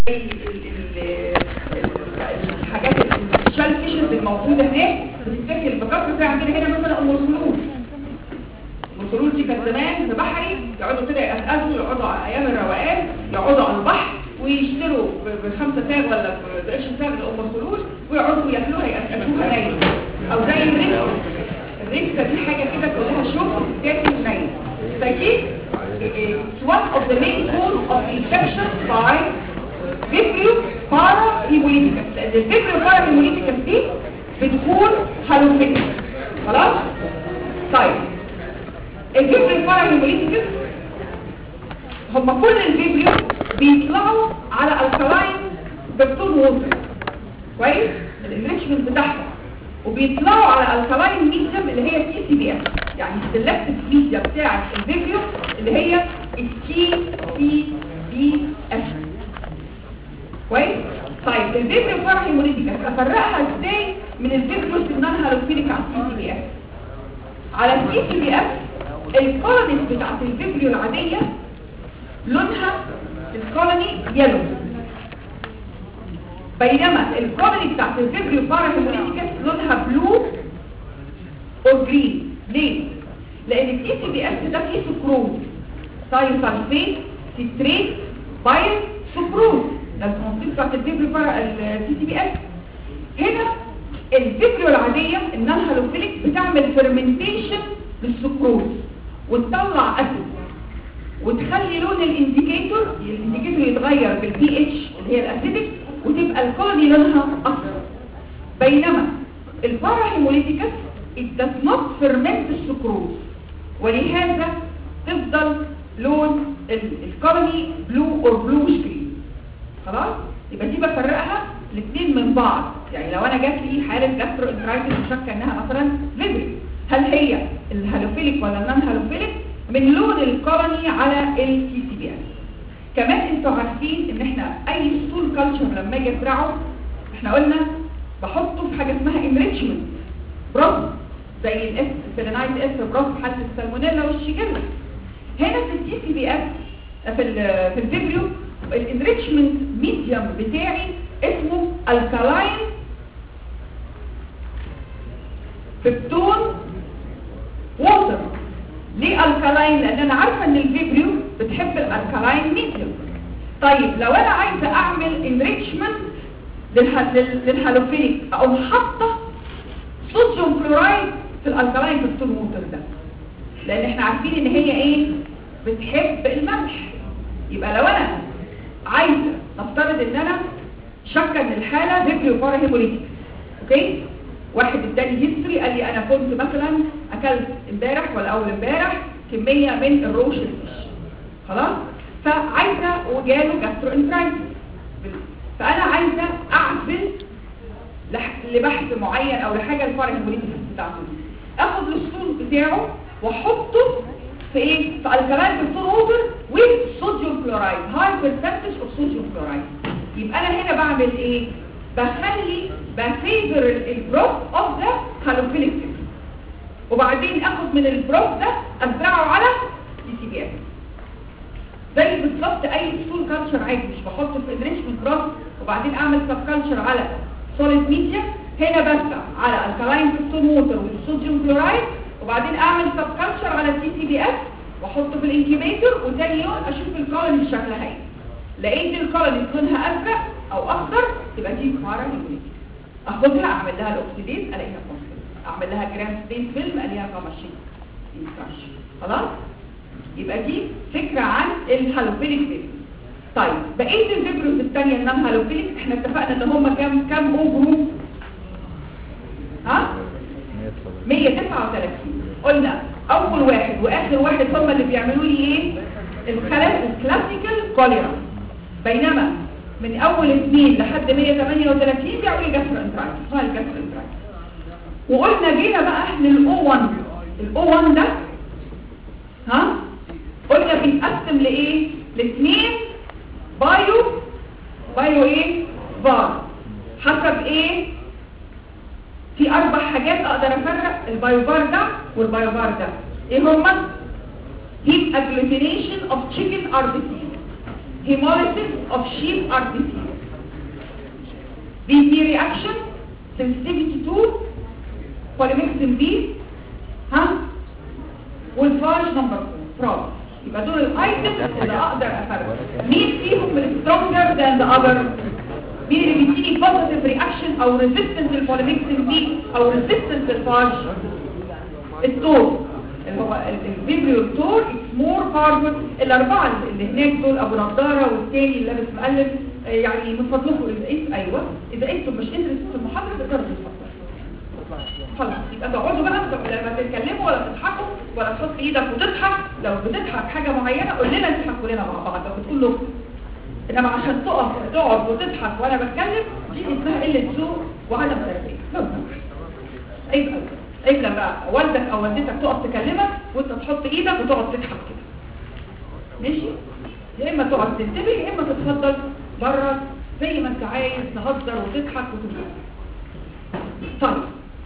الحاجات الشال فيشز الموجوده هناك بتتاكل بكثره زي عندنا هنا مثلا ام الخلول ام الخلول دي كانت زمان في بحري يقعدوا كده يقزقزوا يقعدوا على ايام الروقان يقعدوا على البحر ويشتروا ب- بخمسة ساغ ولا بقرش ساغ لأم الخلول ويقعدوا ياكلوها يقشقشوها نايم أو زي الريكسة الريكسة دي حاجة كده كلها شوك بتاكل نايم فدي it's one of the main cause of infection by Vibrio parahemolyticus لأن الفيبريو parahemolyticus دي بتكون هالوفيتك خلاص؟ طيب الفيبريو parahemolyticus هم كل الفيبريو بيطلعوا على الكلاين بكتون ووتر كويس الانريتشمنت بتاعهم وبيطلعوا على الكلاين ميديم اللي هي تي سي بي اس يعني السلكتد ميديا بتاعه الفيبريو اللي هي التي سي بي اس كويس طيب الفيبريو بارهيموليتيكا افرقها ازاي من الفيبريو سنانها هالوفينيك على التي سي بي اس على التي سي بي اس الكولونيز بتاعت الفيبريو العاديه لونها الكولوني يلو بينما الكولوني بتاعت الفيبريو بارهيموليتيكس لونها بلو او جرين ليه؟ لان التي سي بي اس ده فيه سكروز سايسالفيت سيتريت بايل سكروز ده الكونسيبت بتاعت الفيبريو التي سي بي اس هنا الفيبريو العاديه انها هالوفيليك بتعمل فيرمنتيشن للسكروز وتطلع اسيد وتخلي لون الانديكيتور الانديكيتور يتغير بالبي اتش اللي هي الاسيدك وتبقى الكولوني لونها اصفر بينما الباراهيموليتيكس it does not ferment السكروز ولهذا تفضل لون ال- الكولوني بلو اور بلوش جرين خلاص يبقى دي بفرقها الاثنين من بعض يعني لو انا جات لي حاله جاسترو انترايتس وشاكه انها مثلا فيبري هل هي الهالوفيليك ولا النون هالوفيليك من لون الكولوني على التي سي بي اس كمان انتوا عارفين ان احنا اي ستول كلتشر لما اجي ازرعه احنا قلنا بحطه في حاجه اسمها انريتشمنت بروس زي الاس سيلينايت اس بروس في حاله السالمونيلا والشيجيلا هنا في التي سي بي اس في ال في الفيبريو الانريتشمنت ميديوم بتاعي اسمه الكالاين بيبتون ووتر ليه الكالاين لان انا عارفه ان الفيبريو بتحب الالكالاين ميديوم طيب لو انا عايزه اعمل انريتشمنت للهالوفينيك اقوم حاطه صوديوم كلورايد في الالكالاين بيبتون ووتر ده لان احنا عارفين ان هي ايه بتحب الملح يبقى لو انا عايزه نفترض ان انا شاكه ان الحاله فيبريو باراهيموليتيك اوكي واحد اداني هيستوري قال لي انا كنت مثلا اكلت امبارح ولا اول امبارح كميه من الروش الفيش خلاص فعايزه وجاله جاسترو انترايتس فانا عايزه اعزل لح- لبحث معين او لحاجه الباراهيموليتيك بتاعته دي اخد الصوت بتاعه واحطه في ايه في الكلاين بيبتون ووتر وصوديوم كلورايد هاي برسنتج اوف صوديوم كلورايد يبقى انا هنا بعمل ايه بخلي بفيفر البروف اوف ذا هالوفيليك وبعدين اخد من البروف ده ازرعه على دي سي بي اس زي بالظبط اي سول كالتشر عادي مش بحطه في انريشمنت بروف وبعدين اعمل سب كالتشر على سوليد ميديا هنا بزرع على الكلاين بيبتون ووتر والصوديوم كلورايد وبعدين اعمل سب كالتشر على التي سي بي اس واحطه في الانكيبيتور وتاني يوم اشوف الكولوني شكلها ايه لقيت الكولوني لونها ازرق او اخضر تبقى دي كمارا هيموليتيك اخدها اعمل لها الاكسيديز الاقيها فوسفيت اعمل لها جرام ستين فيلم الاقيها كاماشين انكاش خلاص يبقى دي فكره عن الهالوفيليك فيبروس طيب بقيه الفيبروس الثانيه النون هالوفيليك احنا اتفقنا ان هم كام كام او جروب ها 139 قلنا اول واحد واخر واحد هم اللي بيعملوا لي ايه الخلايا الكلاسيكال كوليرا بينما من اول اثنين لحد 138 بيعملوا لي جاسترو انترايتس هاي الجاسترو انترايتس وقلنا جينا بقى للاو 1 الاو 1 ده ها قلنا بيتقسم لايه لاثنين بايو بايو ايه فار حسب ايه في اربع حاجات اقدر افرق البايوبار ده والبايوبار ده ايه هما هيت اجلوتينيشن اوف تشيكن اربيسين hemolysis of sheep RBC BP reaction sensitivity to polymyxin B ها والفاج نمبر 4 يبقى دول الايتمز اللي اقدر افرق مين فيهم السترونجر ذان ذا اذر مين اللي بيديني بوزيتيف رياكشن او ريزيستنس للبوليميكسين بي او ريزيستنس للفاج التور اللي هو الفيبريو التور اتس مور باورفul الاربعه اللي هناك دول ابو نضاره والتاني اللي لابس مقلب آه، يعني من فضلكم اذا انتوا ايوه اذا انتوا مش انترستد في المحاضره تقدروا تتفضلوا خلاص يبقى تقعدوا بقى انتوا لما تتكلموا ولا تضحكوا ولا تحط ايدك وتضحك لو بتضحك حاجه معينه قول لنا نضحك كلنا مع بعض لو بتقول له انما عشان تقف تقعد وتضحك وانا بتكلم دي اسمها قله ذوق وعدم تربيه لو سمحت عيب قوي عيب لما والدك او والدتك تقف تكلمك وانت تحط ايدك وتقعد تضحك كده ماشي يا اما تقعد تنتبه يا اما تتفضل بره زي ما انت عايز تهزر وتضحك وتنبسط طيب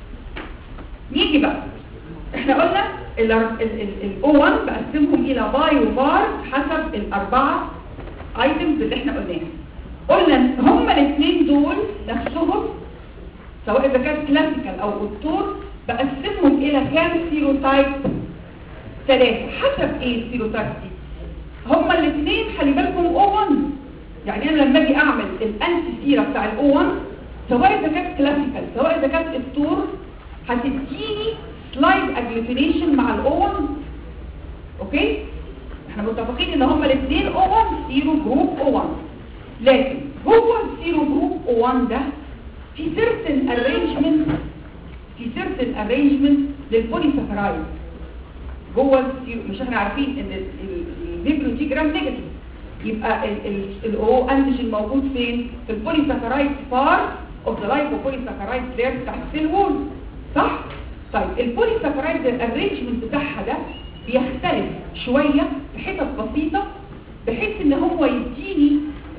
نيجي بقى احنا قلنا الاو 1 بقسمهم الى باي وبار حسب الاربعه ايتمز اللي احنا قلناها قلنا ان هما الاثنين دول نفسهم سواء اذا كان كلاسيكال او دكتور بقسمهم الى كام سيروتايب ثلاثه حسب ايه السيروتايب دي هما الاثنين خلي بالكم او 1 يعني انا لما اجي اعمل الانتي سيرا بتاع الاو 1 سواء اذا كانت كلاسيكال سواء اذا كانت دكتور هتديني سلايد اجلوتينيشن مع الاو 1 اوكي احنا متفقين ان هما الاثنين او 1 سيرو جروب او 1 لكن جوه السيرو جروب او 1 ده في certain arrangement في certain arrangement للبوليساكرايد جوه السيرو مش احنا عارفين ان الفيبروتيجرام نيجاتيف يبقى الاو انتيجين موجود فين في البوليساكرايد بارت اوف ذا لايبوبوليساكرايد لير تحت السيل وول صح طيب البوليساكرايد الارينجمنت بتاعها ده بيختلف شويه في حتت بسيطه بحيث ان هو يديني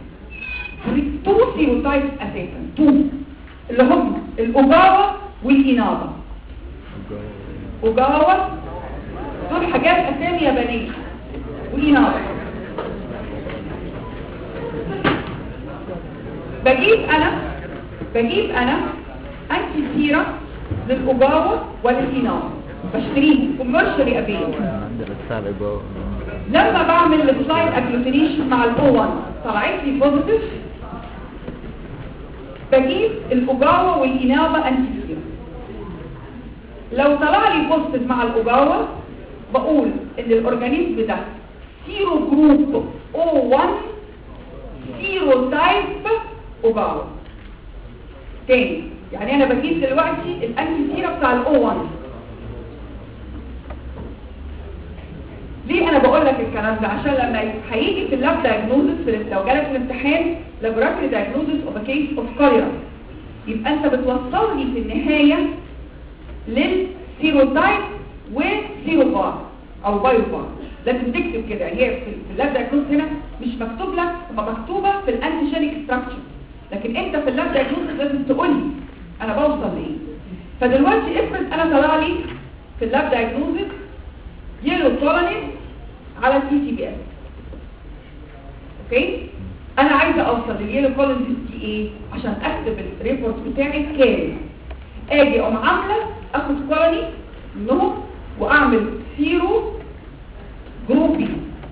تو سيروتايبس اساسا تو اللي هم الاوجاوا والانابه اوجاوا دول حاجات اسامي يابانيه وانابه بجيب انا بجيب انا انتي سيرم للاوجاوا وللانابه بشتريهم كوميرشالي افيلبل عندنا السعر جوه لما بعمل السلايد اجلوتينيشن مع الاو 1 طلعت لي بوزيتيف بجيب الاوجاوا والانابه انتي لو طلع لي بوزيتيف مع الاوجاوا بقول ان الاورجانيزم ده سيرو جروب او 1 سيرو تايب اوجاوا تاني يعني انا بجيب دلوقتي الانتي سيرا بتاع الاو 1 ليه انا بقول لك الكلام ده عشان لما هيجي في اللاب دايجنوزس في لو جالك في الامتحان لابوراتوري دايجنوزس اوف كيس اوف كوليرا يبقى انت بتوصلني في النهايه للسيروتايب وسيرو بار او بايو بار لازم تكتب كده يعني هي في اللاب دايجنوزس هنا مش مكتوب لك هما مكتوبه في الانتيجينيك ستراكشر لكن انت في اللاب دايجنوزس لازم تقول لي انا بوصل لايه فدلوقتي افرض انا طلع لي في اللاب دايجنوزس يلو كولونيز على التي تي بي اس اوكي انا عايزه اوصل لليلو كولونيز دي ايه عشان اكتب الريبورت بتاعي كامل اجي اقوم عامله اخد كولوني منهم واعمل سيرو جروبينج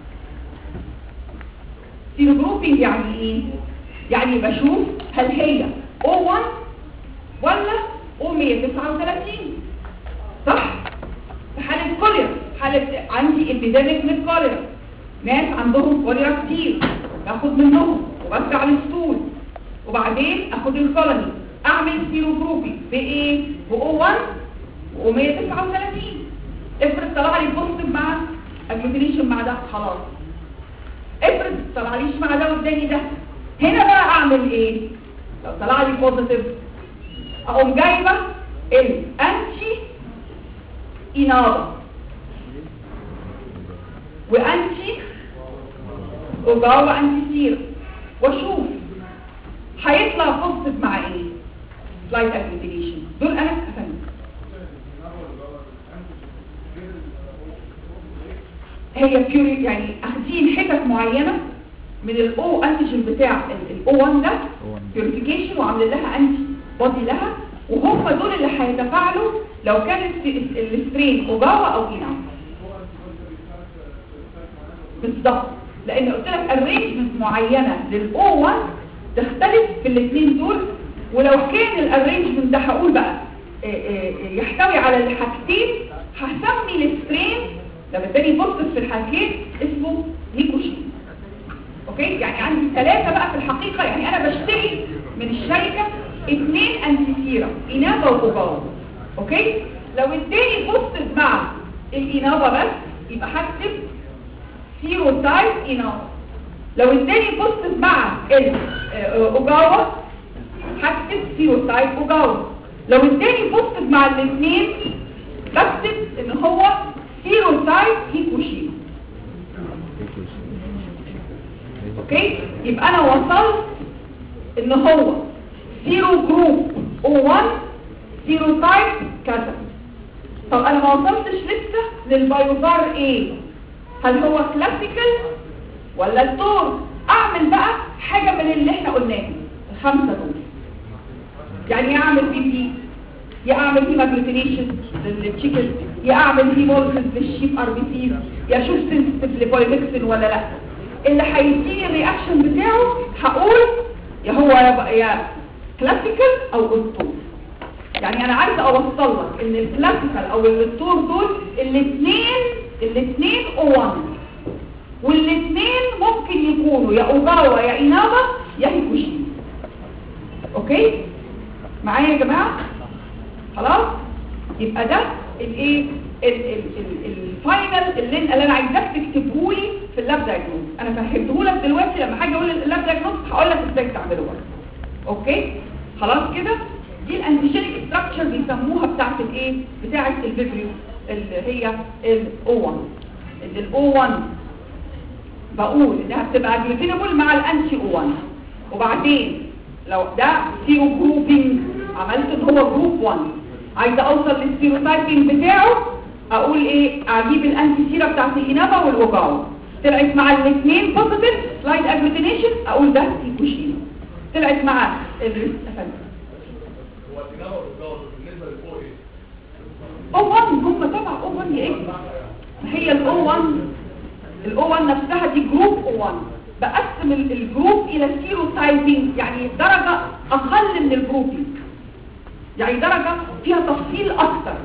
سيرو جروبينج يعني ايه يعني بشوف هل هي O1 ولا O139 صح في حالة كوليرا حالة عندي ابيديميك من كوليرا ناس عندهم كوليرا كتير باخد منهم وبرجع للستول وبعدين اخد الكولوني اعمل سيرو جروبي بايه بO 1 و139 افرض طلع لي بوزيتيف مع اجلوتينيشن مع ده خلاص افرض طلعليش مع ده والتاني ده هنا بقى اعمل ايه لو طلع لي بوزيتيف اقوم جايبه الانتي انابه وانتي وجوه انتي سير واشوف هيطلع بوزيتيف مع ايه سلايد اكتيفيشن دول انا افهم هي بيوري يعني اخدين حتت معينه من الاو انتيجين بتاع الاو 1 ده O1. بيوريفيكيشن وعامل لها انتي بودي لها وهم دول اللي هيتفاعلوا لو كان الس- السترين اوجاوا او اينا بالظبط لان قلت لك ارينجمنت معينه للاو 1 تختلف في الاثنين دول ولو كان الارينجمنت ده هقول بقى آه، آه، آه، يحتوي على الحاجتين هسمي السترين لما اداني بوستس في الحاجتين اسمه نيكوشين اوكي يعني عندي ثلاثة بقى في الحقيقة يعني انا بشتري من الشركة اثنين انتيسيرا انابة وقباوة اوكي لو اداني بوستس مع الانابة بس يبقى هكتب سيرو تايب انابة لو اداني بوستس مع الاوجاوا هكتب سيرو تايب اوجاوا لو اداني بوستس مع الاثنين بكتب ان هو سيرو تايب هيكوشيما اوكي يبقى انا وصلت ان هو زيرو جروب او 1 زيرو تايب كذا طب انا ما وصلتش لسه للبايوفار ايه هل هو كلاسيكال ولا الدور اعمل بقى حاجه من اللي احنا قلناه الخمسه دول يعني ايه اعمل بي بي يا اعمل هيماجلوتينيشن للتشيكن يا اعمل هيموليسيس للشيب ار بي سي يا اشوف سنسيتيف لبوليمكسين ولا لا اللي هيديني الرياكشن بتاعه هقول يا هو يا, يا كلاسيكال او اسطول يعني انا عايزه اوصل لك ان الكلاسيكال او الاسطول دول الاثنين الاثنين او 1 والاثنين ممكن يكونوا يا اوجاوا يا انابا يا هيكوشيما اوكي معايا يا جماعه خلاص يبقى ده الايه الفاينل اللي, اللي انا عايزاك تكتبه لي في اللاب دايجنوز انا فهمته لك دلوقتي لما هاجي اقول اللاب دايجنوز هقول لك ازاي تعمله بقى اوكي خلاص كده دي الانتيجينيك ستراكشر بيسموها بتاعه الايه بتاعه الفيبريو اللي هي الاو 1 اللي الاو 1 بقول انها بتبقى جلوتينابل مع الانتي او 1 وبعدين لو ده سيرو جروبينج عملت ان هو جروب 1 عايزه اوصل للسيروتايبنج بتاعه اقول ايه اجيب الانتي سيرا بتاعت الانابه والوجاو طلعت مع الاثنين بوزيتيف سلايد اجلوتينيشن اقول ده هيكوشيما طلعت مع الريست هو التجارة والجوز بالنسبة للفوق ايه؟ او 1 هم طبعا او 1 يا ابني ما هي الاو 1 الاو 1 نفسها دي جروب او 1 بقسم ال- الجروب الى سيروتايبنج يعني درجه اقل من الجروبينج يعني درجه فيها تفصيل اكتر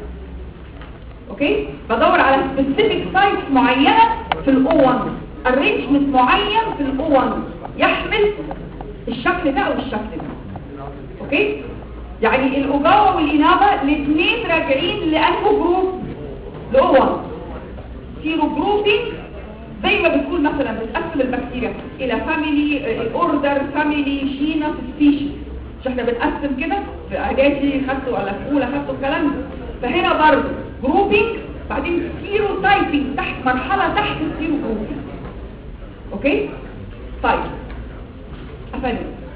اوكي بدور على سبيسيفيك سايتس معينه في الاو 1 ارينجمنت معين في الاو 1 يحمل الشكل ده او الشكل ده اوكي يعني الاوجاوا والانابه الاثنين راجعين لانه جروب لاو 1 سيرو جروبينج زي ما بتقول مثلا بتقسم البكتيريا الى فاميلي اوردر فاميلي جينس سبيشيز مش احنا بنقسم كده في اعدادي خدته ولا في اولى خدته الكلام ده فهنا برضه جروبينج بعدين سيرو تايبنج تحت مرحله تحت السيرو جروبينج اوكي طيب افندم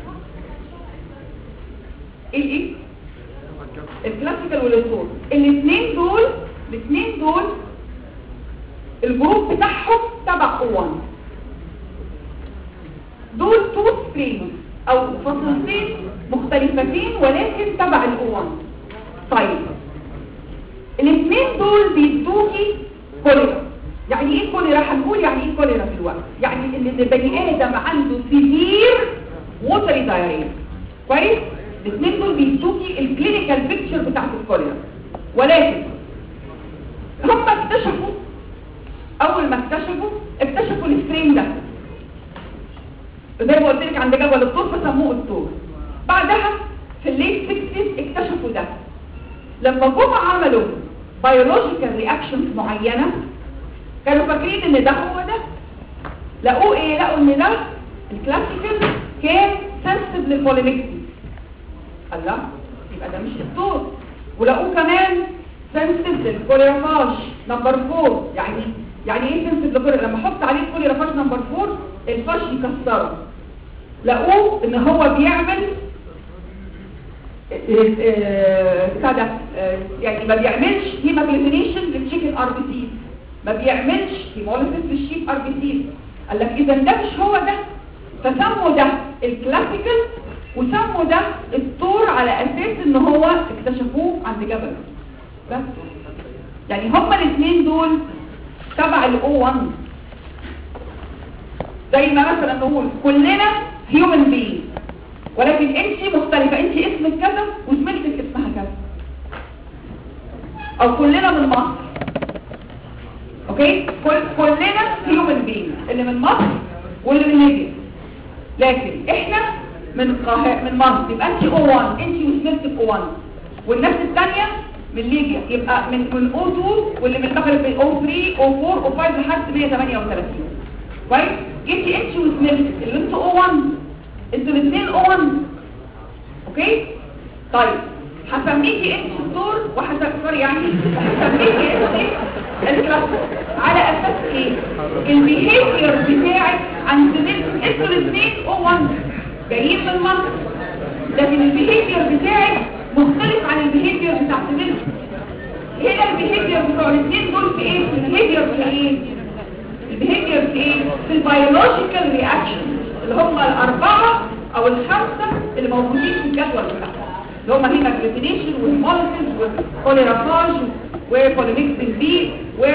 ايه الايه الكلاسيكال والاسطول الاثنين دول الاثنين دول الجروب بتاعهم تبع O1 دول تو ستريمز او فصلتين مختلفتين ولكن تبع ال1 طيب الاثنين دول بيدوكي كوليرا يعني ايه كوليرا هنقول يعني ايه كوليرا في الوقت يعني ان البني ادم عنده سيفير ووتري دايريا كويس الاثنين دول بيدوكي الكلينيكال بيكتشر بتاعت الكوليرا ولكن هم اكتشفوا اول ما اكتشفوا اكتشفوا الستريم ده زي ما قلت لك عند جبل الطور فسموه الطور بعدها في الليت 60 اكتشفوا ده لما جم عملوا بيولوجيكال رياكشنز معينه كانوا فاكرين ان ده هو ده لقوه ايه لقوا ان ده الكلاسيكال كان سنسيتيف للبوليمكسي الله يبقى ده مش الطور ولقوه كمان سنسيتيف للكوليرافاج نمبر 4 يعني يعني ايه سنسيتيف للكوليرافاج لما احط عليه الكوليرافاج نمبر 4 الفاش يكسره لقوه ان هو بيعمل كده يعني ما بيعملش هيماجلوتينيشن للتشيكن ار بي سي ما بيعملش هيموليسيس للشيب ار بي سي قال لك اذا ده مش هو ده فسموا ده الكلاسيكال وسموا ده الطور على اساس ان هو اكتشفوه عند جبل بس يعني هما الاثنين دول تبع الاو 1 زي ما مثلا نقول كلنا هيومن بي ولكن انت مختلفة انت اسمك كذا وزميلتك اسمها كذا او كلنا من مصر اوكي كل كلنا هيومن بي اللي من مصر واللي من ليبيا لكن احنا من القاهرة من مصر يبقى انت او 1 انت وزميلتك او 1 والناس الثانيه من ليبيا يبقى من من او 2 واللي من المغرب من او 3 او 4 او 5 لحد 138 كويس جيتي انت وزميلتك اللي انتوا او 1 انتوا الاثنين او 1 اوكي طيب هسميكي انت الدور وهسميكي يعني هسميكي انت الكلاس على اساس ايه البيهيفير بتاعك عند زميلتك انتوا الاثنين او 1 جايين من مصر لكن البيهيفير بتاعك مختلف عن البيهيفير بتاع زميلتك هنا البيهيفير بتوع الاثنين دول في ايه في البيهيفير في ايه البيهيفير في ايه في البيولوجيكال رياكشن اللي هم الاربعه او الخمسه اللي موجودين في الجدول بتاعهم اللي هم هنا جلوتينيشن والهيموليسيس والكوليرافاج وبوليميكس بي و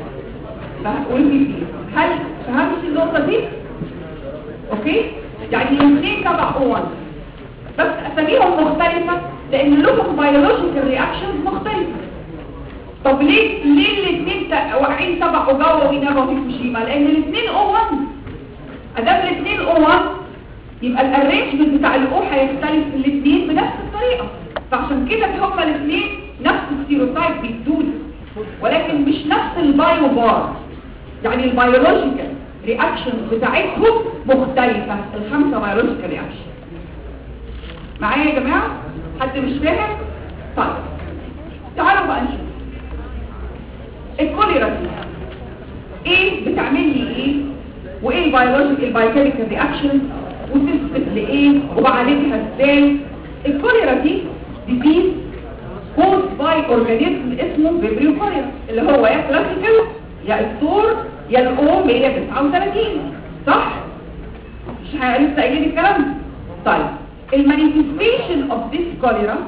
والبي بي هل فهمت النقطه دي اوكي يعني الاثنين تبع او بس اساميهم مختلفه لان لهم بيولوجيكال رياكشنز مختلفه طب ليه ليه الاثنين واقعين تبع اوجاوا ويناغا وفيكوشيما لان الاثنين او 1 ادام الاثنين او 1 يبقى الارينجمنت بتاع الاو هيختلف في الاثنين بنفس الطريقه فعشان كده هما الاثنين نفس السيروتايب بيدون ولكن مش نفس البايو بار يعني البيولوجيكال رياكشن بتاعتهم مختلفه الخمسه بيولوجيكال رياكشن معايا يا جماعه حد مش فاهم طيب تعالوا بقى نشوف الكوليرا دي ايه بتعمل لي ايه وايه البيولوجيك البايوكيميكال رياكشن وتثبت لايه وبعالجها ازاي الكوليرا دي ديزيز كوز باي اورجانيزم اسمه فيبريو كوليرا اللي هو يا كلاسيكال يا الثور يا الاو 139 صح مش لسه قايلين الكلام ده طيب المانيفستيشن اوف ذيس كوليرا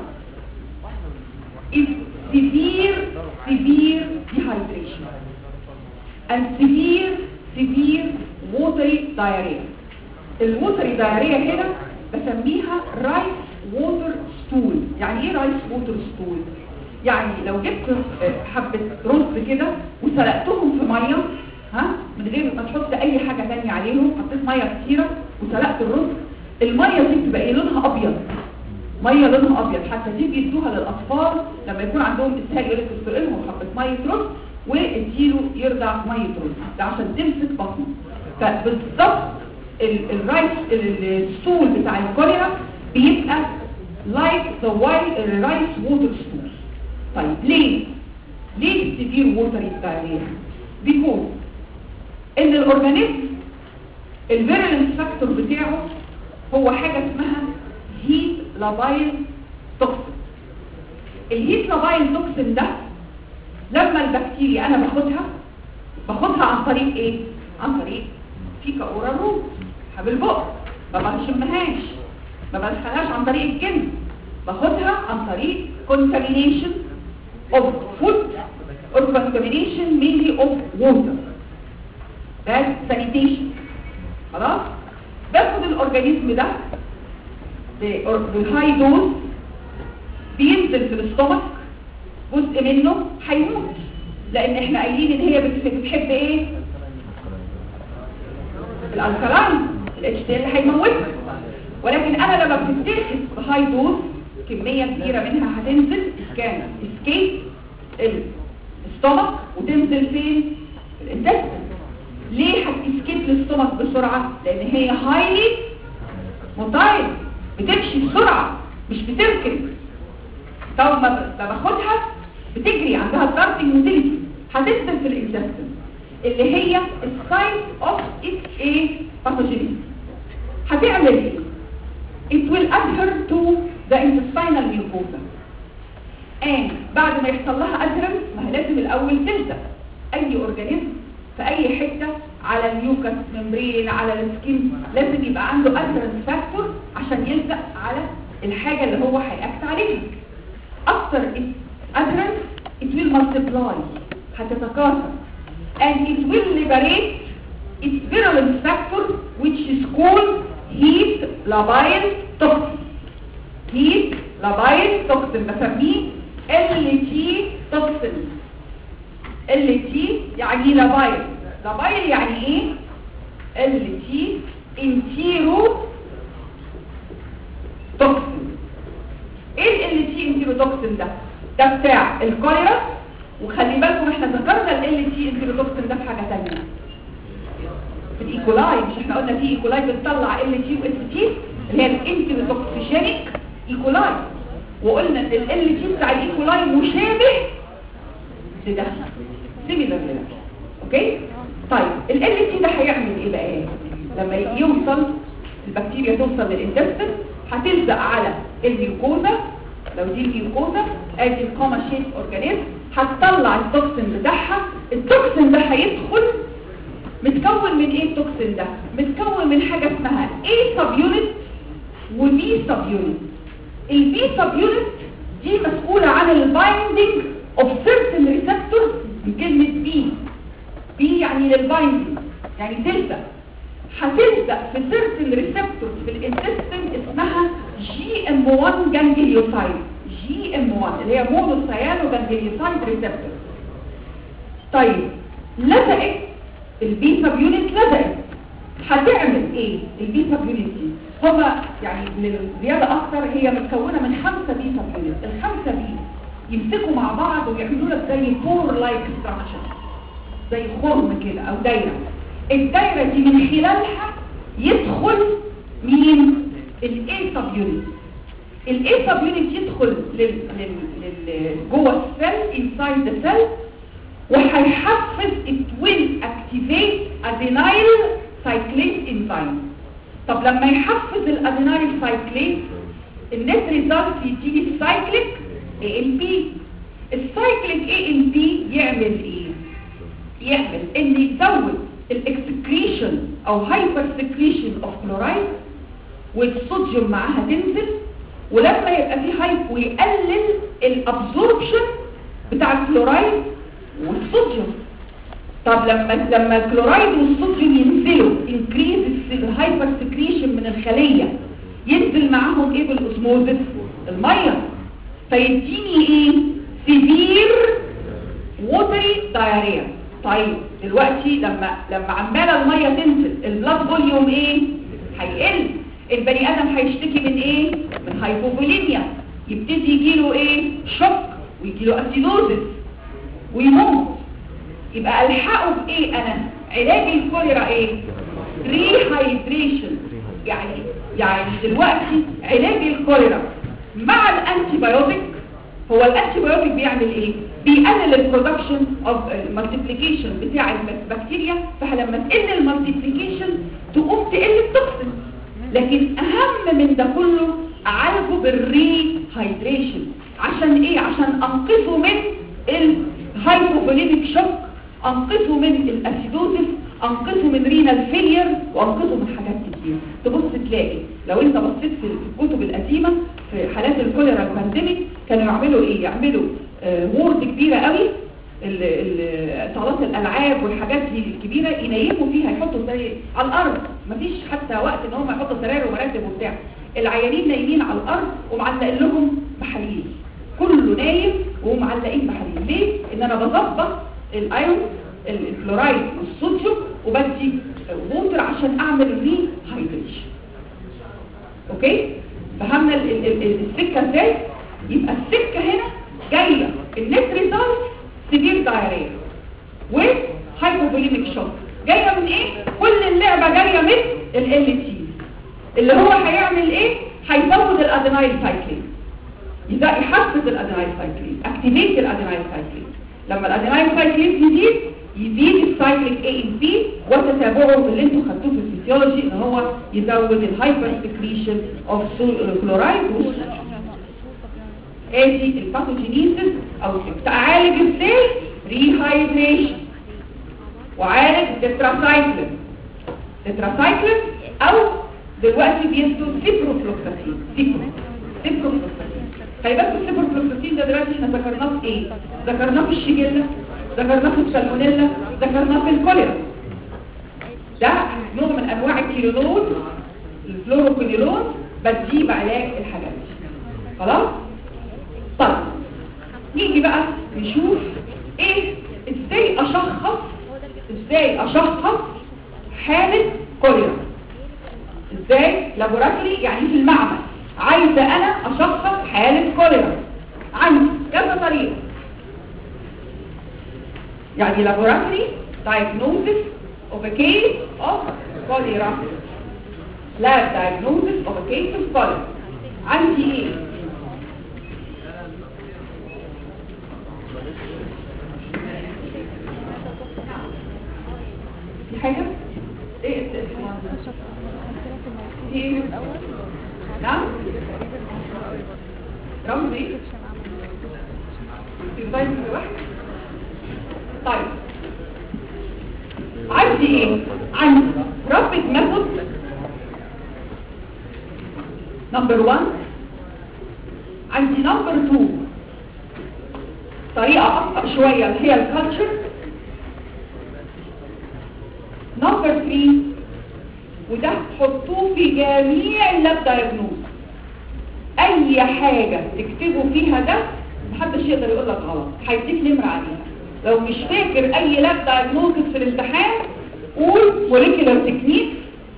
is severe severe dehydration and severe severe watery diarrhea الووتري diarrhea هنا بسميها رايس ووتر ستول يعني ايه رايس ووتر ستول يعني لو جبت حبة رز كده وسلقتهم في مية ها من غير ما تحط اي حاجة تانية عليهم حطيت مية كتيرة وسلقت الرز المية دي بتبقى ايه لونها ابيض ميه لونها ابيض حتى دي بيدوها للاطفال لما يكون عندهم اسهال يقول لك تسلق لهم حبه ميه رز واديله يرضع ميه رز ده عشان تمسك بطنه فبالظبط الرايس الستول بتاع الكوليرا بيبقى لايك ذا وايت الرايس ووتر ستول طيب ليه ليه السيفير ووتر دايريا بيكون ان الاورجانيزم الفيرلنس فاكتور بتاعه هو حاجه اسمها هيت لابايل توكسين الهيت لابايل توكسين ده لما البكتيريا انا باخدها باخدها عن طريق ايه عن طريق فيكا اورال روت بالبق ما بشمهاش ما بدخلهاش عن طريق الجلد باخدها عن طريق contamination of food or contamination mainly of water bad sanitation خلاص باخد الاورجانيزم ده بالهاي دوز بينزل في الاستومك جزء منه هيموت لان احنا قايلين ان هي بتحب ايه الالكلاين الاتش دي اللي هيموتها ولكن انا لما بتتاخد بهاي دوز كميه كبيره منها هتنزل كان اسكيب الاستومك وتنزل فين الانتستين ليه هتسكيب الاستومك بسرعه لان هي هايلي موتايل بتمشي بسرعة مش بتركب طب ما باخدها بتجري عندها ستارتنج موتيليتي هتنزل في الانتستين اللي هي السايت اوف اتس ايه باثوجينيس هتعمل ايه it will adhere to the intestinal mucosa and بعد ما يحصل لها adherence ما هي لازم الاول تلزق اي اورجانيزم في اي حته على اليوكس ممبرين على السكين لازم يبقى عنده ادرنس فاكتور عشان يلزق على الحاجه اللي هو هيأكت عليها اكتر ادرنس it will multiply هتتكاثر and it will liberate its virulence factor which is called heat labile toxin heat labile toxin بسميه LT toxin LT يعني labile labile يعني ايه LT entero toxin ايه ال تي انتيروتوكسين ده ده بتاع الكوليرا وخلي بالكم احنا ذكرنا ال تي انتيروتوكسين ده في حاجه ثانيه في الايكولاي مش احنا قلنا في ايكولاي بتطلع ال تي واس تي اللي هي الانتيروتوكسيجينيك ايكولاي وقلنا ان ال تي بتاع الايكولاي مشابه لده سيميلر لده اوكي طيب ال تي ده هيعمل ايه بقى لما يوصل البكتيريا توصل للانتستين هتلزق على الميوكوزا لو دي الميوكوزا ادي الكوما شيت اورجانيزم هتطلع التوكسين بتاعها التوكسين ده هيدخل متكون من ايه التوكسين ده متكون من حاجه اسمها A سب يونت وبي سب يونت البي سب يونت دي مسؤوله عن البايندينج اوف سيرتن ريسبتور من كلمه بي بي يعني للبايندينج يعني تلزق هتلزق في سيرتن ريسبتور في الانتستين اسمها جي ام 1 جانجليوسايد جي ام 1 اللي هي مونوسيانو جانجليوسايد ريسبتور طيب لزقت البي سب يونت لزقت هتعمل ايه البي سب يونت دي هما يعني للزياده اكتر هي متكونه من خمسه بي سب يونت الخمسه دي يمسكوا مع بعض ويعملوا لك زي فور لايك ستراكشر زي خرم كده او دايره الدايره دي من خلالها يدخل مين الاي سب يونت الاي سب يونت يدخل لل لل لل جوه السيل انسايد ذا سيل وهيحفز it will activate adenyl cyclase enzyme طب لما يحفز الادينايل سايكليز النت ريزلت يديني السايكليك اي ام بي السايكليك اي ام بي يعمل ايه يعمل ان يزود الاكسكريشن او هايبر سكريشن اوف كلورايد والصوديوم معاها تنزل ولما يبقى في هايب ويقلل الابزوربشن بتاع الكلورايد والصوديوم طب لما لما الكلورايد والصوديوم ينزلوا انكريز الهايبر سكريشن من الخليه ينزل معاهم ايه بالاسموزس الميه فيديني ايه سيفير ووتري دايريا طيب دلوقتي لما لما عماله الميه تنزل البلاد فوليوم ايه هيقل البني ادم هيشتكي من ايه من هايبوفوليميا يبتدي يجيله ايه شوك ويجيله اسيدوزس ويموت يبقى الحقه بايه انا علاج الكوليرا ايه ريهايدريشن يعني يعني دلوقتي علاج الكوليرا مع الانتي بايوتيك هو الانتي بايوتيك بيعمل ايه بيقلل البرودكشن اوف المالتيبليكيشن بتاع البكتيريا فلما تقل المالتيبليكيشن تقوم تقل التوكسين لكن اهم من ده كله اعالجه بالريهايدريشن عشان ايه عشان انقذه من الهايبوفوليميك شوك انقذه من الاسيدوزس انقذه من رينال فيلير وانقذه من حاجات كتير تبص تلاقي لو انت بصيت في الكتب القديمه في حالات الكوليرا البانديميك كانوا يعملوا ايه يعملوا آه وورد كبيره قوي صالات الالعاب والحاجات دي الكبيره ينيموا فيها يحطوا زي على الارض مفيش حتى وقت ان هم يحطوا سراير ومراتب وبتاع العيانين نايمين على الارض ومعلق لهم محاليل كله نايم ومعلقين محاليل ليه ان انا بظبط الايون الكلورايد والصوديوم وبدي ووتر عشان اعمل ري هايدريشن اوكي فهمنا السكه ازاي يبقى السكه هنا جايه النت ريزلت سيفير دايريا وهايبوفوليميك شوك جايه من ايه كل اللعبه جايه من ال تي اللي هو هيعمل ايه هيزود الادينايل سايكلين يبقى يحفز الادينايل سايكلين اكتيفيت الادينايل سايكلين لما الادينايل سايكلين يزيد يزيد السايكليك اي ام بي وتتابعه اللي انتوا خدتوه في الفسيولوجي ان هو يزود الهايبر سكريشن اوف كلورايد والصوديوم ادي الباثوجينيسيس او تعالج ازاي ريهايدريشن وعالج تتراسايكلين تتراسايكلين او دلوقتي بيدوا سيبروفلوكساسين سيبرو سيبروفلوكساسين خلي بالكم السيبروفلوكساسين ده دلوقتي احنا ذكرناه في ايه ذكرناه في الشيجيلا ذكرناه في السالمونيلا ذكرناه في الكوليرا ده نوع من انواع الكيلونول الفلوروكينيلون بتجيب علاج الحاجات دي خلاص طيب نيجي بقى نشوف ايه ازاي اشخص ازاي اشخص حالة كوليرا ازاي لابوراتوري يعني في المعمل عايزه انا اشخص حالة كوليرا عندي كذا طريقة يعني laboratory diagnosis of a case of cholera lab diagnosis of a case of cholera عندي ايه في حاجة ايه التأثير في ايه نعم رمز ايه في طيب واحد طيب عندي ايه عندي رابط ميثود نمبر 1 عندي نمبر 2 طريقة أبطأ شوية اللي هي الكالتشر نمبر 3 وده تحطوه في جميع اللاب دايجنوز اي حاجة تكتبوا فيها ده محدش يقدر يقول لك غلط هيديك نمرة عليها لو مش فاكر اي لاب دايجنوزس في الامتحان قول موليكولار تكنيك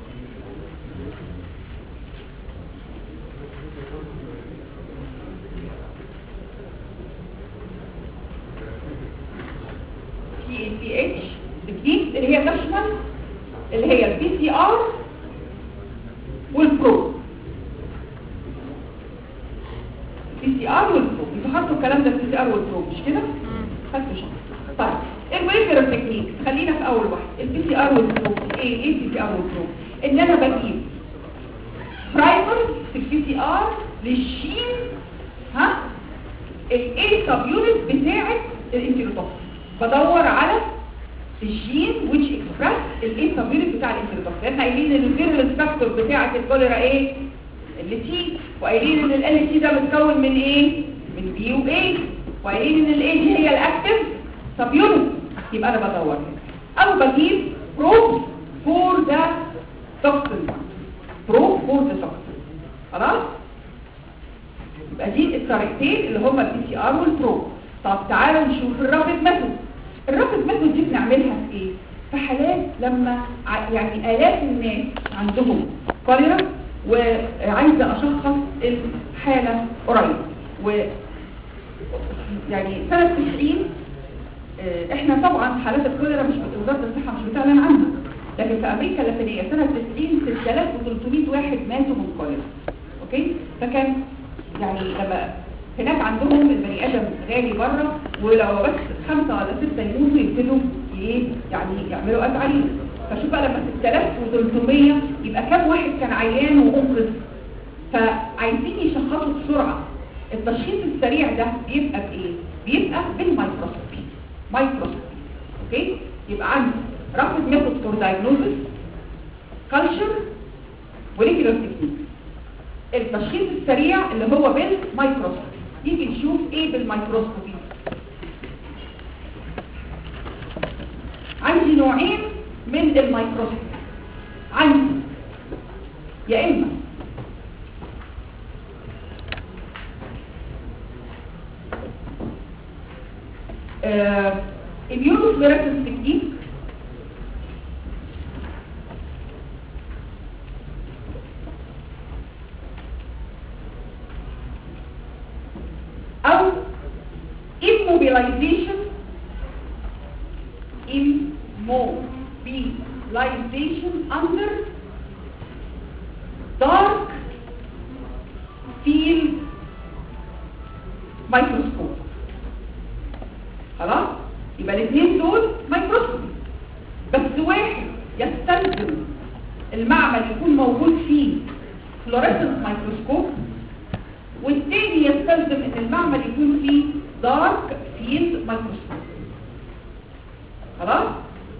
تي بي اتش تكنيك اللي هي تشمل اللي هي البي سي ار والبرو البي سي ار والبرو انتوا حطوا الكلام ده البي سي ار والبرو مش كده خدتوا شهر طيب الموليكولار تكنيك خلينا في اول واحد البي سي ار والبرو ايه ايه البي سي ار والبرو ان انا بجيب برايمر في البي سي ار للشين ها الاي سب يونت بتاعه الانتيروتوكسين بدور على الجين which express الايه سب يونت بتاع الانتيروتوكسين احنا قايلين ان الفيرولنس فاكتور بتاعه الكوليرا ايه ال تي وقايلين ان ال تي ده متكون من ايه من بي و اي وقايلين ان الاي دي هي الاكتف سب يونت يبقى انا بدور هنا او بجيب بروب فور ذا توكسين بروب فور ذا توكسين خلاص يبقى دي الطريقتين اللي هما البي سي ار والبرو طب تعالوا نشوف الرابط ميثود الرابط ميثود دي بنعملها في ايه في حالات لما ع- يعني الاف الناس عندهم كوليرا وعايزه اشخص الحاله قريب و يعني سنه 90 آه، احنا طبعا حالات الكوليرا مش وزاره الصحه مش بتعلن عنها لكن في امريكا اللاتينيه سنه 90 6300 واحد ماتوا من كوليرا اوكي فكان يعني لما هناك عندهم البني ادم غالي بره ولو بس خمسه ولا سته يموتوا يبتدوا ايه يعني يعملوا ازعرين فشوف بقى لما 6300 يبقى كام واحد كان عيان وانقذ فعايزين يشخصوا بسرعه التشخيص السريع ده بيبقى بايه بيبقى بالمايكروسكوبي مايكروسكوبي اوكي يبقى عندي رابط ميثود فور دايجنوزس كالتشر وليكولار تكنيك التشخيص السريع اللي هو بالميكروسكوبي نيجي نشوف ايه بالميكروسكوبي عندي نوعين من الميكروسكوبي عندي يا اما immunofluorescence technique او immobilization immobilization under dark field microscope خلاص يبقى الاثنين دول مايكروسكوب بس واحد يستلزم المعمل يكون موجود فيه فلوريسنس مايكروسكوب والتاني يستلزم ان المعمل يكون فيه دارك فيلد مايكروسكوب خلاص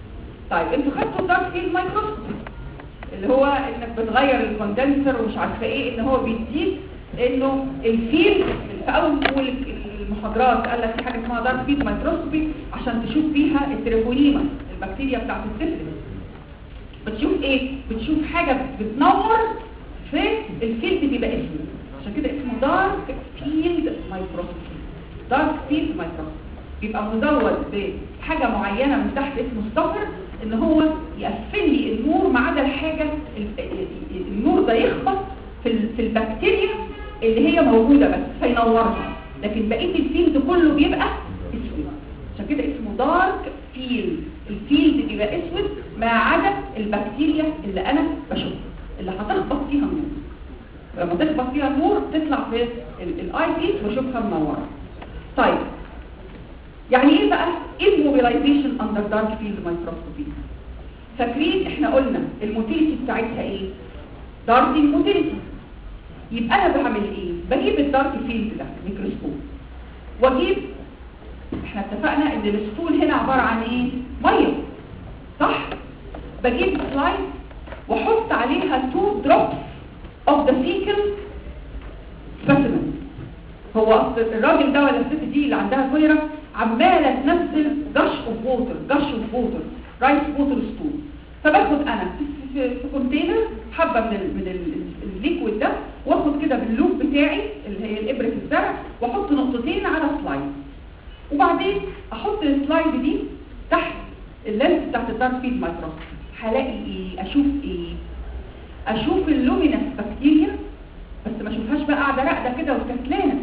طيب انتوا خدتوا الدارك فيلد مايكروسكوبي اللي هو انك بتغير الكوندنسر ومش عارفه ايه ان هو بيديك انه الفيلد في اول اول المحاضرات قال لك في حاجه اسمها دارك فيلد مايكروسكوبي عشان تشوف بيها التريبونيما البكتيريا بتاعت السفلس بتشوف ايه بتشوف حاجه بتنور في الفيلد بيبقى اسمه عشان كده اسمه دارك فيلد مايكروسكوبي دارك فيلد مايكروسكوبي بيبقى مزود بحاجه معينه من تحت اسمه ستوفر ان هو يقفل لي النور ما عدا الحاجه النور ده يخبط في في البكتيريا اللي هي موجوده بس فينورها لكن بقيه الفيلد كله بيبقى اسود عشان كده اسمه دارك فيلد الفيلد بيبقى اسود ما عدا البكتيريا اللي انا بشوفها اللي هتخبط فيها النور لما تخبط فيها النور تطلع في الاي بيس واشوفها منوره طيب يعني ايه بقى immobilization under dark field microscopy فاكرين احنا قلنا الموتيليتي بتاعتها ايه دارتنج موتيليتي يبقى انا بعمل ايه بجيب الدارك فيلد ده ميكروسكوب واجيب احنا اتفقنا ان السطول هنا عباره عن ايه ميه صح بجيب سلايد واحط عليها 2 drops of the fecal specimen هو اصل الراجل ده ولا الست دي اللي عندها كوليرا عماله تنزل جش اوف ووتر جش اوف ووتر رايس ووتر ستول فباخد انا في, في, في كونتينر حبه من ال من ال- الليكويد ده واخد كده باللوب بتاعي اللي هي الابره الزرع واحط نقطتين على سلايد وبعدين احط السلايد دي تحت اللينس بتاعت الدارك فيد مايكروسكوب هلاقي ايه اشوف ايه اشوف اللومينس بكتيريا بس ما اشوفهاش بقى قاعده راقده كده وكسلانه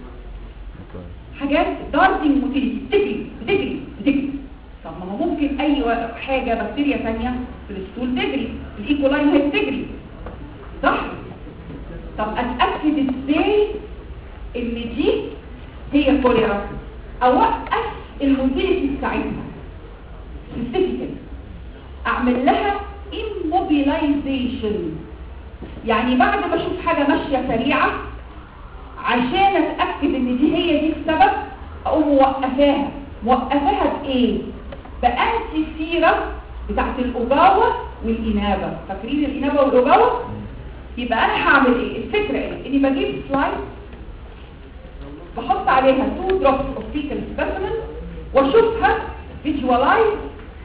حاجات دارتنج موتيليتي بتجري بتجري بتجري طب ما هو ممكن اي و- حاجه بكتيريا ثانيه في الستول تجري الايكولاين هي بتجري صح طب اتاكد ازاي ان دي هي كوليرا اوقف الموتيليتي بتاعتها سبيسيفيكال اعمل لها immobilization يعني بعد ما اشوف حاجه ماشيه سريعه عشان اتاكد ان دي هي دي السبب اقوم موقفاها موقفاها بايه بانتي سيرم بتاعت الاوجاوا والانابه فاكرين الانابه والاوجاوا يبقى انا هعمل ايه الفكره ايه اني بجيب سلايد بحط عليها 2 drops of fecal specimen واشوفها visualize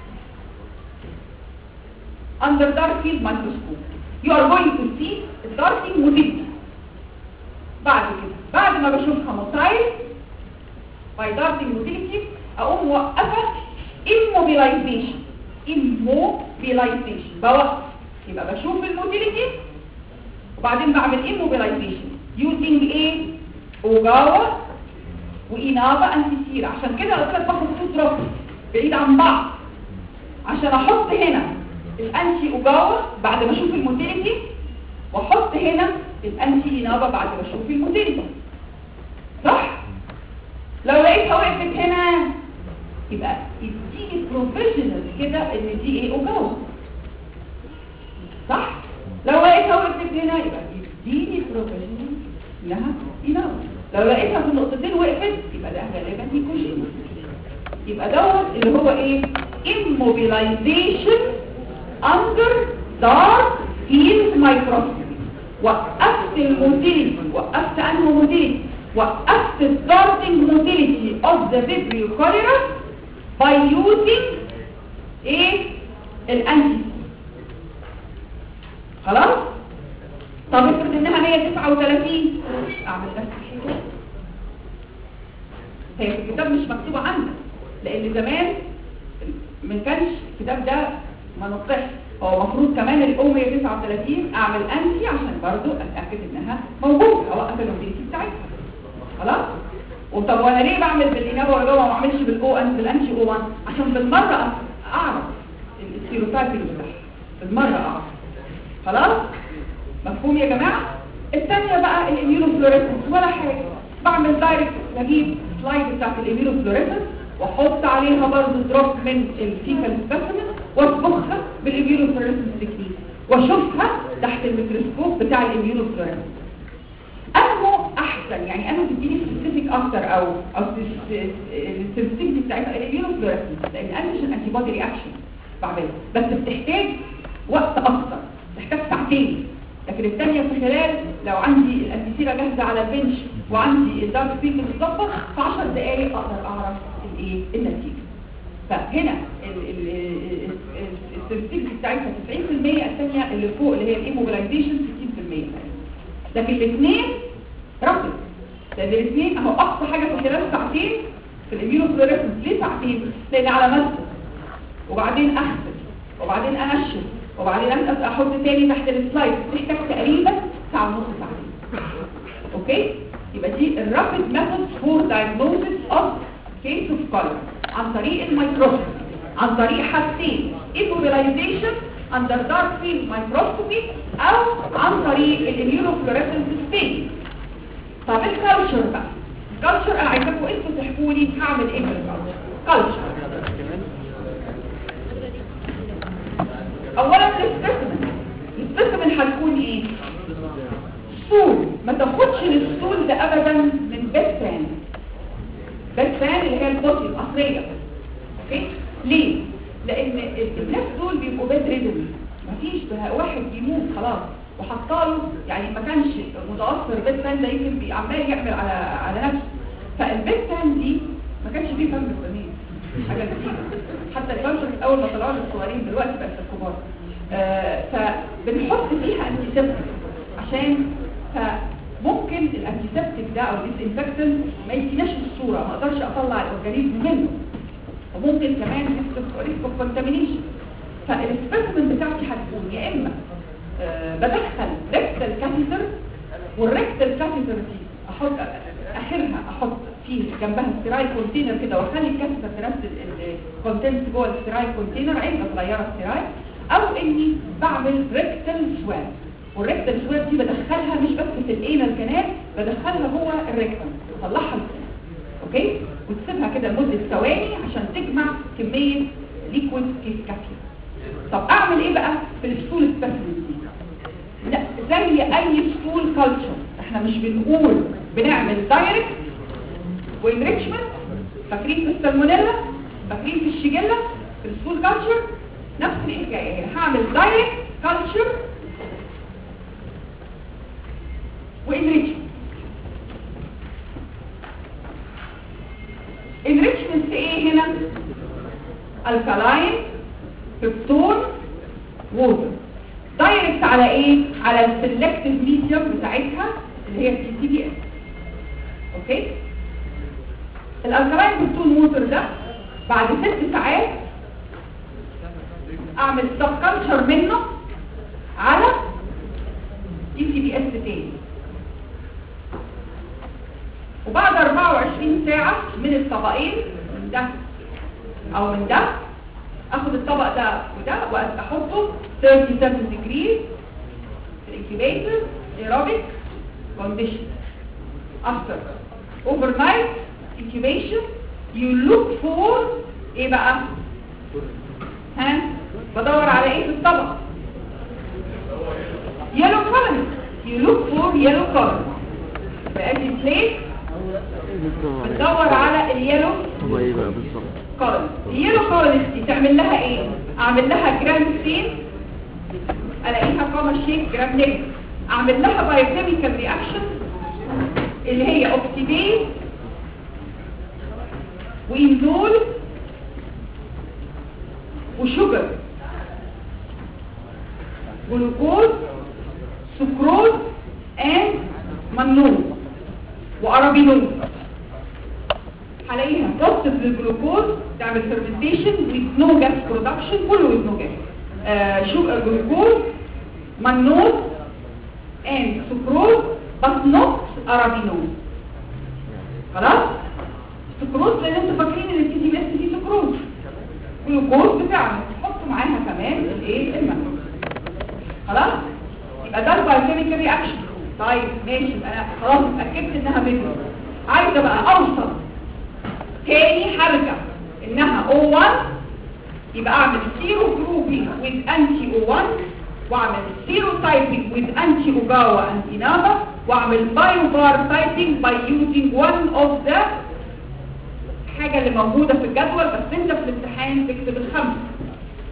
under dark field microscope you are going to see darting motility بعد كده بعد ما بشوفها موتايل by darting motility اقوم موقفه immobilization immobilization بوقف يبقى بشوف الموتيليتي وبعدين بعمل immobilization using ايه اوجاوا وانابا انتيسيرا عشان كده قلت لك باخد تو دروب بعيد عن بعض عشان احط هنا الانتي اوجاوا بعد ما اشوف الموتيليتي واحط هنا الانتي انابا بعد ما اشوف الموتيليتي صح لو لقيتها وقفت هنا يبقى يديني بروفيشنال كده ان دي ايه اوجاوا صح لو لقيتها وقفت هنا يبقى يديني بروفيشنال انها انابا لو لقيتها في النقطتين وقفت يبقى ده غالبا هيكوشيما يبقى دوت اللي هو ايه immobilization under dark field microscopy وقفت الموتيليتي وقفت انه موتيليتي وقفت الدارتنج موتيليتي of the vibrio cholera by using ايه الانتي خلاص طب افرض انها 139 اعمل نفس الحكايه هي في الكتاب مش مكتوبه عندك لان زمان ما كانش الكتاب ده ما نطقش هو المفروض كمان الاو 139 اعمل انتي عشان برضو اتاكد انها موجوده اوقف الموبيليتي بتاعتها خلاص وطب وانا ليه بعمل بالانابه ولا ما بعملش بالاو ان بالانتي او 1 عشان بالمره اعرف السيروتايبنج بتاعها بالمره اعرف خلاص مفهوم يا جماعه الثانيه بقى الاميونوفلوريسنس ولا حاجه بعمل دايركت بجيب سلايد بتاعت الاميونوفلوريسنس واحط عليها برضه دروب من الفيكال سبيسيمن واطبخها بالاميونوفلوريسنس تكنيك واشوفها تحت الميكروسكوب بتاع الاميونوفلوريسنس انه احسن يعني انا تديني سبيسيفيك اكتر او او السنسيتيفيتي بتاعتها الاميونوفلوريسنس لان انتيجين انتي بودي رياكشن بعملها بس بتحتاج وقت اكتر تحتاج ساعتين لكن الثانيه في خلال لو عندي الانتيسيرا جاهزه على البنش وعندي الدارك بينك متظبط في 10 دقائق اقدر اعرف الايه النتيجه فهنا السنسيتيفيتي بتاعتها 90% الثانيه اللي فوق اللي هي الايموبيلايزيشن 60% لكن الاثنين رابط لان الاثنين اهو اقصى حاجه في خلال ساعتين في الاميونوفلوريسنس ليه ساعتين لان على مدى وبعدين اغسل وبعدين انشف وبعدين أبدأ احط تاني تحت السلايد تحتاج تقريبا ساعه ونص ساعتين اوكي يبقى دي الرابid method for diagnosis of case of cholera عن طريق الميكروسكوب عن طريق حاجتين immobilization under dark field microscopy او عن طريق الاميونوفلوريسنس staining طب الكالتشر بقى الكالتشر انا عايزاكم انتوا تحكوا لي هعمل ايه في الكالتشر كالتشر اولا السبيسمن السبيسمن هتكون ايه ستول ما تاخدش الستول ده ابدا من بيتان بيتان اللي هي البوتي الاصليه اوكي ليه لان الناس دول بيبقوا بيد ريدن مفيش بقى واحد يموت خلاص وحطاله يعني ما كانش متاثر بيتان ده يمكن عمال يعمل على على نفسه فالبيتان دي ما كانش فيه فن زمان حاجه جديده حتى الكالتشر اول ما طلعوا الصغيرين دلوقتي بقت الكبار آه فبنحط فيها انتيسبتيك عشان فممكن الانتيسبتيك ده او الديسانفكتنت ما يديناش الصوره ما اقدرش اطلع الاورجانيزم منه وممكن كمان ريسك اوف كونتامينيشن فالسبيسمن بتاعتي هتكون يا اما آه بدخل ريكتال كاتيتر والريكتال كاتيتر دي احط اخرها احط فيه جنبها سترايل كونتينر كده واخلي الكاتيتر تنزل الكونتنت جوه السترايل كونتينر علبه صغيره سترايل او اني بعمل ريكتال سواب والريكتال سواب دي بدخلها مش بس في الانال كانال بدخلها جوه الريكتال بطلعها لفوق اوكي وتسيبها كده لمده ثواني عشان تجمع كميه ليكويد كافيه طب اعمل ايه بقى في الستول سبيسمنت دي لا زي اي ستول كلتشر احنا مش بنقول بنعمل دايركت وانريتشمنت فاكرين في السالمونيلا فاكرين في الشيجيلا في الستول كلتشر نفس الحكايه يعني هعمل دايركت كلتشر وانريتشمنت انريتشمنت في ايه هنا الكالاين كريبتون ووتر دايركت على ايه على السلكتيف ميديوم بتاعتها اللي هي السي تي بي اس اوكي الالكالاين كريبتون ووتر ده بعد ست ساعات اعمل سبكالتشر منه على دي سي بي اس تاني وبعد 24 ساعة من الطبقين من ده او من ده اخد الطبق ده وده واحطه 37 ديجري في الانكيبيتر aerobic condition after overnight incubation you look for ايه بقى ها بدور على ايه في الطبق yellow color you look for yellow color بقى دي بليت بتدور على اليلو هو ايه بقى بالظبط كارل اليلو كارل دي تعمل لها ايه اعمل لها جرام ستين الاقيها كوما شيك جرام نيجاتيف اعمل لها بايوكيميكال رياكشن اللي هي اوكسيديز وانزول وشوجر جلوكوز سكروز اند منوز وارابينوز هلاقيها بوزيتيف للجلوكوز تعمل فيرمنتيشن with no gas production كله with no gas آه شو جلوكوز منوز and سكروز but not arabinose خلاص سكروز لان انتوا فاكرين ان التي دي بس فيه سكروز جلوكوز بتاعنا تحطوا معاها كمان الايه المنوز خلاص يبقى ده البايوكيميكال رياكشن طيب ماشي يبقى انا خلاص اتاكدت انها بيزنس عايزه بقى اوصل تاني هرجع انها O1 يبقى اعمل سيرو جروبينج with anti O1 واعمل سيرو تايبنج with anti Ogawa and Inaba واعمل بايوبار تايبنج by using one of the حاجة اللي موجودة في الجدول بس انت في الامتحان تكتب الخمسة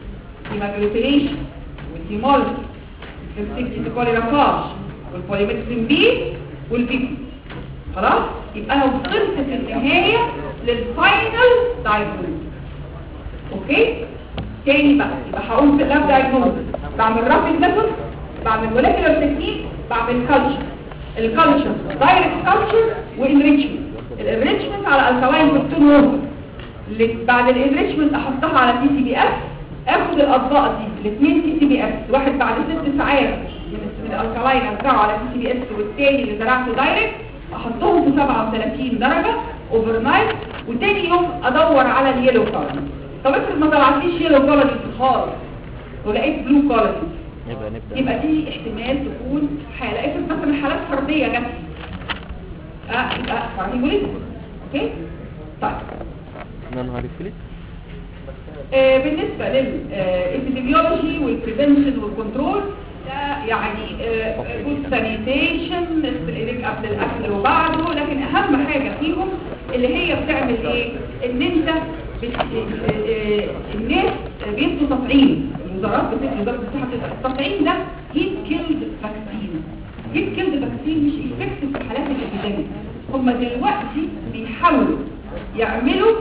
هيماجلوتينيشن والهيمولوجي السكتيكولي رفاش والبوليمترين بي والبيكو خلاص يبقى انا وصلت في النهايه للفاينل دايجنوز اوكي تاني بقى يبقى هقوم في اللاب دايجنوز بعمل رابيد ميثود بعمل موليكولار تكنيك بعمل كلتشر الكلتشر دايركت كلتشر وانريتشمنت الانريتشمنت على الكواين بكتون ووتر اللي بعد الانريتشمنت احطها على تي سي بي اس اخد الاطباق دي الاثنين تي سي بي اس واحد بعد ست ساعات من من الالكلاين ازرعه على تي سي بي اس والتاني اللي زرعته دايركت احطهم في 37 درجه اوفر نايت وتاني يوم ادور على اليلو كولر طب افرض ما طلعتليش يلو كولر خالص ولقيت بلو كولر يبقى نبدأ يبقى دي احتمال تكون حالة افرض مثلا حالات فردية جت اه يبقى فارميجوليزم اوكي طيب يا نهار اسود آه بالنسبة للإبيديميولوجي والبريفنشن والكنترول ده يعني جود سانيتيشن نغسل ايديك قبل الاكل وبعده لكن اهم حاجة فيهم اللي هي بتعمل ايه ان انت بت... آه، آه، الناس بيدوا تطعيم الوزارات بتدي وزارة الصحة التطعيم ده هيت كيلد فاكسين هيت كيلد فاكسين مش افكتيف في حالات الابيديميك هم دلوقتي بيحاولوا يعملوا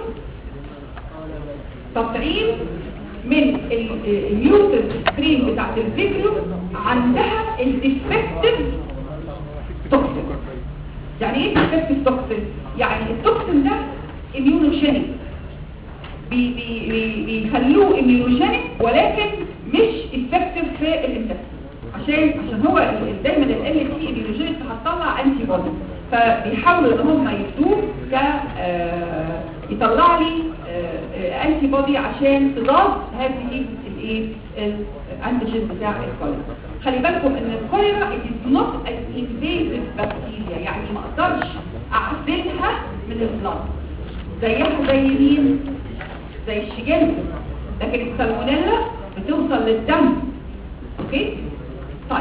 تطعيم من النيوتن ستريم بتاعت الفيكرو عندها الديفكتيف توكسين يعني ايه ديفكتيف توكسين يعني التوكسين ده اميونوجينيك بي بي بي بيخلوه اميونوجينيك ولكن مش افكتيف في الانفكشن عشان عشان هو ال- دايما ال تي اميونوجينيك هتطلع انتي بودي فبيحاولوا ان هم يدوه ك آه، يطلع لي انتي بودي عشان تضاد هذه الايه الانتيجين بتاع الكوليرا خلي بالكم ان الكوليرا it is not an invasive bacteria يعني ما اقدرش اعزلها من البلاد زيها زي مين زي الشجن لكن السالمونيلا بتوصل للدم اوكي طيب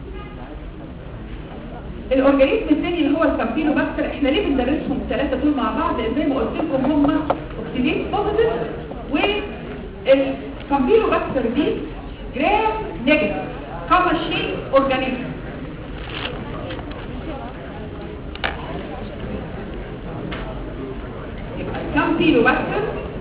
الاورجانيزم الثاني اللي هو الكامبينوباكتر احنا ليه بندرسهم الثلاثه دول مع بعض لان زي ما قلت لكم هم اوكسيديت بوزيتيف والكامبينوباكتر دي جرام نيجاتيف كما شيء اورجانيزم يبقى الكامبينوباكتر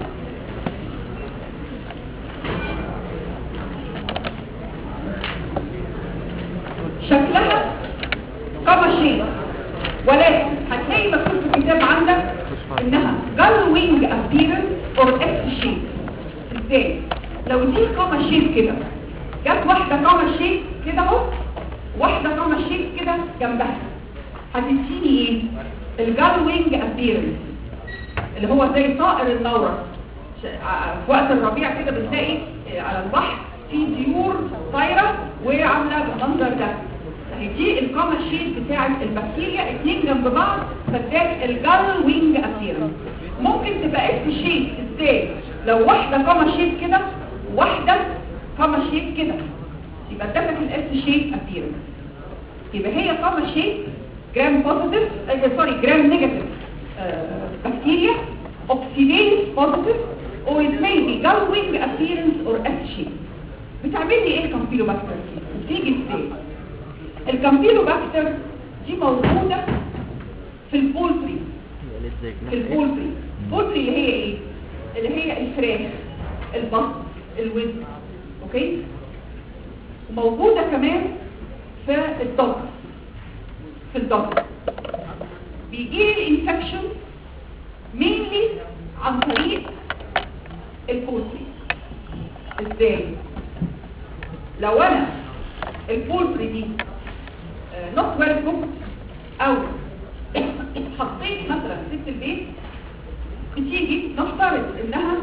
شكلها كما شيء ولكن هتلاقي مكتوب في الكتاب عندك انها جال وينج ابيرنس اور اكس شيب ازاي لو دي كما شيب كده جت واحده كما شيب كده اهو واحده كما شيب كده جنبها هتديني ايه الجال وينج ابيرنس اللي هو زي طائر النورة ش- ع- في وقت الربيع كده بتلاقي آه، على البحر في طيور طايره وعامله بالمنظر ده اهي دي الكاما شيت بتاعت البكتيريا اتنين جنب بعض فاداك الجال وينج ابيرنس ممكن تبقى اس شيت ازاي لو واحده كاما شيت كده واحده كاما شيت كده يبقى ادالك الاس شيت ابيرنس يبقى هي كاما شيت جرام بوزيتيف سوري جرام نيجاتيف بكتيريا اوكسيديز بوزيتيف or it may be galwing appearance or S shape بتعمل لي ايه الكامبيلوباكتر دي بتيجي ازاي الكامبيلوباكتر دي موجوده في البولتري في البولتري البولتري اللي هي ايه اللي هي الفراخ البط الوز اوكي وموجوده كمان في الضغط في الضغط بيجي لي الانفكشن mainly عن طريق البولتري ازاي لو انا البولتري دي نوت ويل كوكت او حطيت مثلا ست البيت بتيجي نفترض انها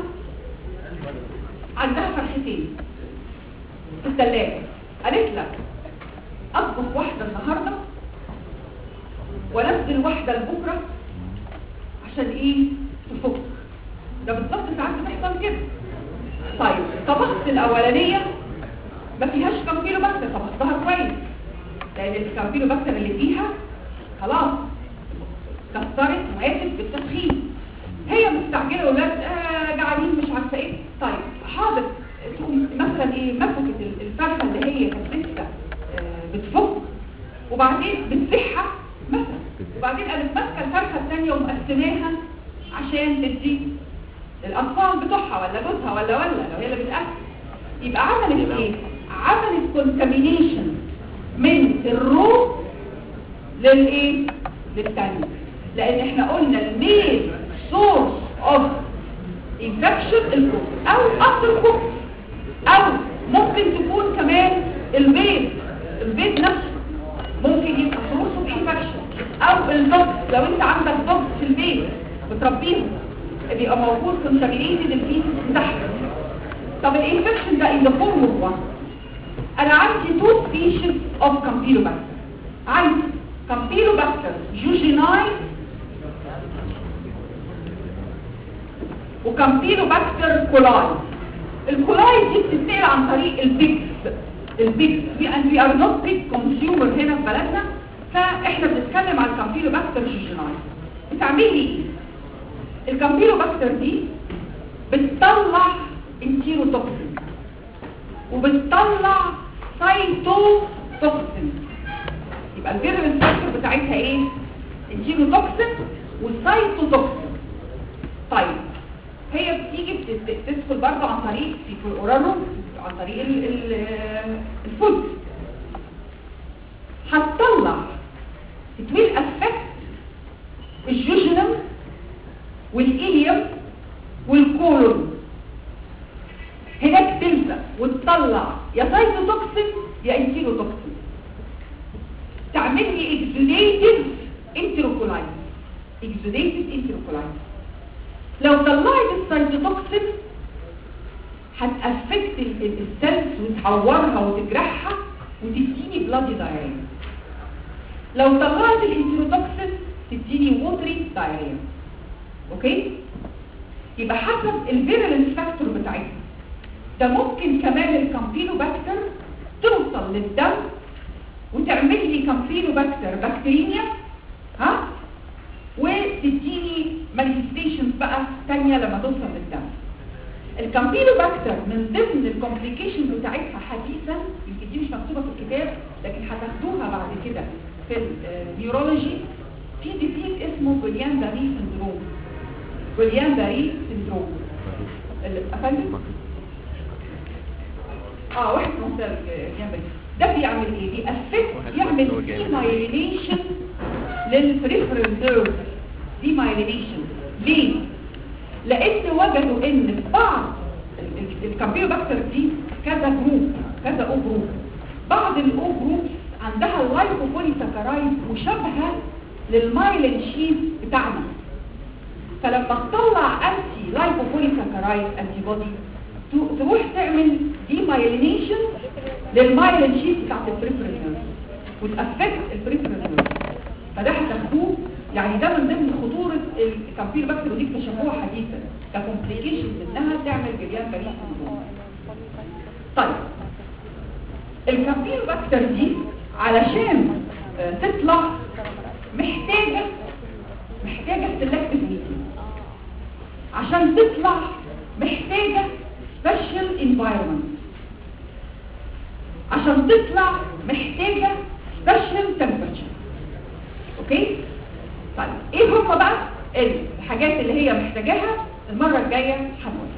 عندها فرختين في الثلاجه قالت لك اطبخ واحده النهارده وانزل واحده لبكره عشان ايه تفك ده بالظبط ساعات بتحصل كده طيب طبخت الاولانيه ما فيهاش كامبيلو بكتر طبختها كويس لان الكامبيلو بكتر اللي فيها خلاص كسرت وماتت بالتدخين هي مستعجله ولاد آه قاعدين مش عارفه ايه طيب حاضر تقوم مثلا ايه مسكت ال- الفرخه اللي هي كانت لسه آه، بتفك وبعدين بتسحها مثلا وبعدين قامت ماسكه الفرخه الثانيه ومقسماها عشان تدي الاطفال بتوعها ولا جوزها ولا ولا لو هي اللي بتاكل يبقى عملت ايه عملت كونتامينيشن من الرو للايه للتاني لان احنا قلنا المين سورس اوف انفكشن الكوك او اصل الكوك او ممكن تكون كمان البيض البيض نفسه ممكن يبقى سورس اوف انفكشن او الدوج لو انت عندك دوج في البيت بتربيهم بيبقى موجود كونتامينيتد الفيس تحت طب الانفكشن ده in the form of what انا عندي two species of campylobacter عندي campylobacter jejuni وكامبيلوباكتر كولاي الكولاي دي بتتنقل عن طريق البيكس البيكس and we are not big consumer هنا في بلدنا فاحنا بنتكلم على الكامبيلوباكتر جيجيناي بتعملي ايه الكامبيلوباكتر دي بتطلع انتيروتوكسين وبتطلع سايتوتوكسين يبقى الفيرولنس فاكتور بتاعتها ايه انتيروتوكسين والسايتوتوكسين طيب هي بتيجي بت- تدخل برضه عن طريق في الاورالو عن طريق ال- ال- الفود هتطلع it will affect الجوجنم والإليوم والكولون هناك تلزق وتطلع يا سايتوتوكسين يا انتيروتوكسين تعمل لي اكزوديتد انتروكولايتس اكزوديتد انتروكولايتس لو طلعت السايتوتوكسين هتأفكت ال- ال- السيلز وتعورها وتجرحها وتديني بلادي دايريا لو طلعت الانتيروتوكسين تديني ووتري دايريا اوكي يبقى حسب الفيرولنس فاكتور بتاعتها ده ممكن كمان الكامبيلوباكتر توصل للدم وتعمل لي كامبيلوباكتر بكتيريا ها وتديني مانيفستيشنز بقى تانية لما توصل للدم الكامبيلوباكتر من ضمن الكومبليكيشن بتاعتها حديثا يمكن دي مش مكتوبه في الكتاب لكن هتاخدوها بعد كده في النيورولوجي في ديزيز اسمه جوليان داري سندروم جوليان داري سندروم ال- افندم اه واحد مثلا جنبك ده بيعمل ايه بيأفكت واحد يعمل هو جامد. ديمايلينيشن للبريفرال نيرف ديمايلينيشن ليه لان وجدوا ان في بعض الكامبيوباكتر دي كذا جروب كذا او جروب بعض الاو جروب عندها اللايكوبوليساكرايد مشابهه للمايلين شيت بتاعنا فلما تطلع انتي لايكوبوليساكرايد انتي بودي تو- تروح تعمل ديمايلينيشن للمايلين شيت بتاعت البريفرال نيرف وتأفكت البريفرال نيرف فده هتاخدوه يعني ده من ضمن خطورة الكامبيل باكتر ودي اكتشفوها حديثا ككومبليكيشن منها تعمل جريان بريد سندروم طيب الكامبيل باكتر دي علشان آه، تطلع محتاجة محتاجة سيلكتيف ميتنج عشان تطلع محتاجة سبيشال انفايرمنت عشان تطلع محتاجة سبيشال تمبرتشر اوكي طيب ايه هم بقى الحاجات اللي هي محتاجاها المرة الجاية هنقولها